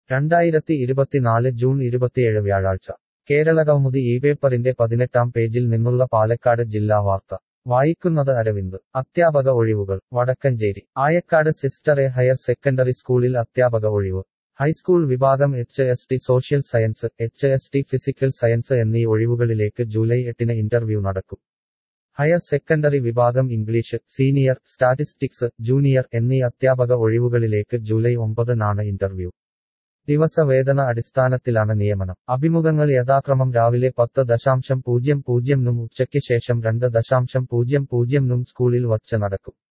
രണ്ടായിരത്തി ഇരുപത്തിനാല് ജൂൺ ഇരുപത്തിയേഴ് വ്യാഴാഴ്ച കേരളകൗമുദി ഈ പേപ്പറിന്റെ പതിനെട്ടാം പേജിൽ നിന്നുള്ള പാലക്കാട് ജില്ലാ വാർത്ത വായിക്കുന്നത് അരവിന്ദ് അധ്യാപക ഒഴിവുകൾ Vadakkencherry Ayakkad sister A higher secondary സ്കൂളിൽ അധ്യാപക ഒഴിവ് ഹൈസ്കൂൾ വിഭാഗം H S T social science H S T physical science എന്നീ ഒഴിവുകളിലേക്ക് ജൂലൈ എട്ടിന് ഇന്റർവ്യൂ നടക്കും ഹയർ സെക്കൻഡറി വിഭാഗം ഇംഗ്ലീഷ് സീനിയർ സ്റ്റാറ്റിസ്റ്റിക്സ് ജൂനിയർ എന്നീ അധ്യാപക ഒഴിവുകളിലേക്ക് ജൂലൈ ഒമ്പതിനാണ് ഇന്റർവ്യൂ ദിവസവേതന അടിസ്ഥാനത്തിലാണ് നിയമനം അഭിമുഖങ്ങൾ യഥാക്രമം രാവിലെ പത്ത് ദശാംശം പൂജ്യം പൂജ്യം നും ഉച്ചയ്ക്ക് ശേഷം രണ്ട് ദശാംശം പൂജ്യം പൂജ്യം നും സ്കൂളിൽ വച്ച് നടക്കും